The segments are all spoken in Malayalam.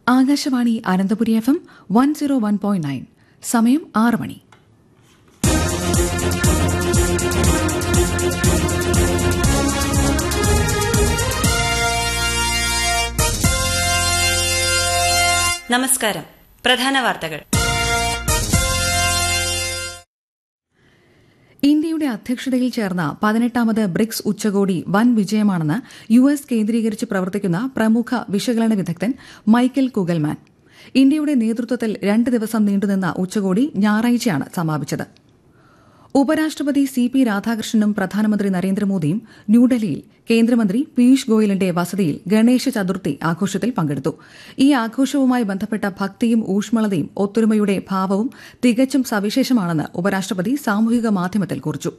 Akashvani Ananthapuri F M one zero one point nine സമയം ആറ് മണി നമസ്കാരം പ്രധാന വാർത്തകൾ ഇന്ത്യയുടെ അധ്യക്ഷതയിൽ ചേർന്ന പതിനെട്ടാമത് ബ്രിക്സ് ഉച്ചകോടി വൻ വിജയമാണെന്ന് യു എസ് കേന്ദ്രീകരിച്ച് പ്രവർത്തിക്കുന്ന പ്രമുഖ വിശകലന വിദഗ്ധൻ മൈക്കൽ കുഗൽമാൻ ഇന്ത്യയുടെ നേതൃത്വത്തിൽ രണ്ട് ദിവസം നീണ്ടുനിന്ന ഉച്ചകോടി ഞായറാഴ്ചയാണ് സമാപിച്ചത് ഉപരാഷ്ട്രപതി സി പി രാധാകൃഷ്ണനും പ്രധാനമന്ത്രി നരേന്ദ്രമോദിയും ന്യൂഡൽഹിയിൽ കേന്ദ്രമന്ത്രി പീയൂഷ് ഗോയലിന്റെ വസതിയിൽ ഗണേശ ചതുർത്ഥി ആഘോഷത്തിൽ പങ്കെടുത്തു ഈ ആഘോഷവുമായി ബന്ധപ്പെട്ട ഭക്തിയും ഊഷ്മളതയും ഒത്തൊരുമയുടെ ഭാവവും തികച്ചും സവിശേഷമാണെന്ന് ഉപരാഷ്ട്രപതി സാമൂഹിക മാധ്യമത്തിൽ കുറിച്ചു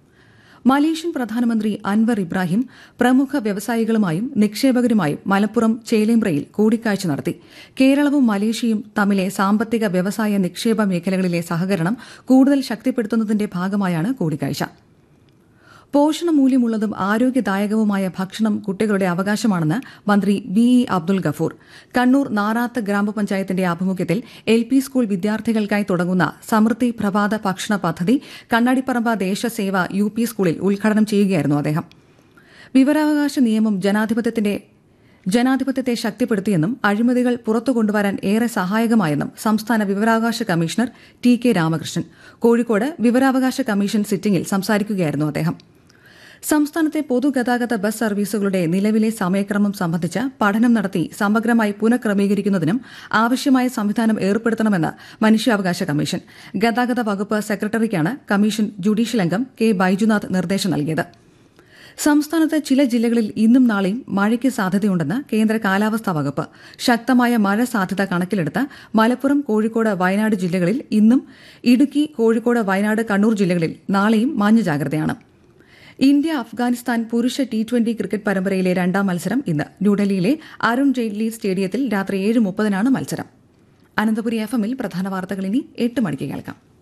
മലേഷ്യൻ പ്രധാനമന്ത്രി അൻവർ ഇബ്രാഹിം പ്രമുഖ വ്യവസായികളുമായും നിക്ഷേപകരുമായും മലപ്പുറം ചേലേമ്പ്രയിൽ കൂടിക്കാഴ്ച നടത്തി കേരളവും മലേഷ്യയും തമ്മിലെ സാമ്പത്തിക വ്യവസായ നിക്ഷേപ മേഖലകളിലെ സഹകരണം കൂടുതൽ ശക്തിപ്പെടുത്തുന്നതിന്റെ ഭാഗമായാണ് കൂടിക്കാഴ്ച പോഷണമൂല്യമുള്ളതും ആരോഗ്യദായകവുമായ ഭക്ഷണം കുട്ടികളുടെ അവകാശമാണെന്ന് മന്ത്രി വി ഇ അബ്ദുൽ ഗഫൂർ കണ്ണൂർ നാറാത്ത് ഗ്രാമപഞ്ചായത്തിന്റെ ആഭിമുഖ്യത്തിൽ എൽ പി സ്കൂൾ വിദ്യാർത്ഥികൾക്കായി തുടങ്ങുന്ന സമൃദ്ധി പ്രഭാത ഭക്ഷണ പദ്ധതി കണ്ണാടിപ്പറമ്പ ദേശസേവ യു പി സ്കൂളിൽ ഉദ്ഘാടനം ചെയ്യുകയായിരുന്നു അദ്ദേഹം വിവരാവകാശ നിയമം ജനാധിപത്യത്തിന്റെ ജനാധിപത്യത്തെ ശക്തിപ്പെടുത്തിയെന്നും അഴിമതികൾ പുറത്തു കൊണ്ടുവരാൻ ഏറെ സഹായകമായെന്നും സംസ്ഥാന വിവരാവകാശ commissioner T K Ramakrishnan Kozhikode വിവരാവകാശ കമ്മീഷൻ സിറ്റിംഗിൽ സംസാരിക്കുകയായിരുന്നു അദ്ദേഹം സംസ്ഥാനത്തെ പൊതുഗതാഗത ബസ് സർവീസുകളുടെ നിലവിലെ സമയക്രമം സംബന്ധിച്ച് പഠനം നടത്തി സമഗ്രമായി പുനഃക്രമീകരിക്കുന്നതിനും ആവശ്യമായ സംവിധാനം ഏർപ്പെടുത്തണമെന്ന് മനുഷ്യാവകാശ കമ്മീഷൻ ഗതാഗത വകുപ്പ് സെക്രട്ടറിക്കാണ് കമ്മീഷൻ ജുഡീഷ്യൽ അംഗം കെ ബൈജുനാഥ് നിർദ്ദേശം നൽകിയത് സംസ്ഥാനത്ത് ചില ജില്ലകളിൽ ഇന്നും നാളെയും മഴയ്ക്ക് സാധ്യതയുണ്ടെന്ന് കേന്ദ്ര കാലാവസ്ഥാ വകുപ്പ് ശക്തമായ മഴ സാധ്യത കണക്കിലെടുത്ത് മലപ്പുറം കോഴിക്കോട് വയനാട് ജില്ലകളിൽ ഇന്നും ഇടുക്കി കോഴിക്കോട് വയനാട് കണ്ണൂർ ജില്ലകളിൽ നാളെയും മഞ്ഞ ജാഗ്രതയാണ് ഇന്ത്യ അഫ്ഗാനിസ്ഥാൻ പുരുഷ ടി ട്വന്റി ക്രിക്കറ്റ് പരമ്പരയിലെ രണ്ടാം മത്സരം ഇന്ന് ന്യൂഡൽഹിയിലെ അരുൺ ജെയ്റ്റ്ലി സ്റ്റേഡിയത്തിൽ രാത്രി ഏഴ് മുപ്പതിനാണ് മത്സരം അനന്തപുരി എഫ് എമ്മിൽ പ്രധാന വാർത്തകൾ ഇനി എട്ട് മണിക്ക് കേൾക്കാം